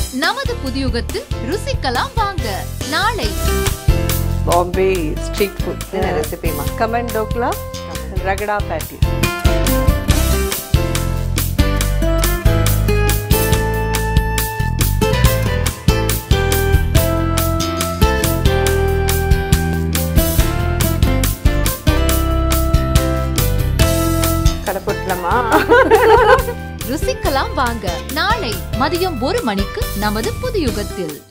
நமது புதியுகத்தில் ருசிக்கலாம் வாங்க நாளை பாம்பே ஸ்ட்ரீட் ஃபுட் என்ன ரெசிபிமா கமன் டோக்லா ரகடா பேட்டி கடை போட்டலாமா ருசிக்கலாம் வாங்க நாளை மதியம் ஒரு மணிக்கு நமது புதியுகத்தில்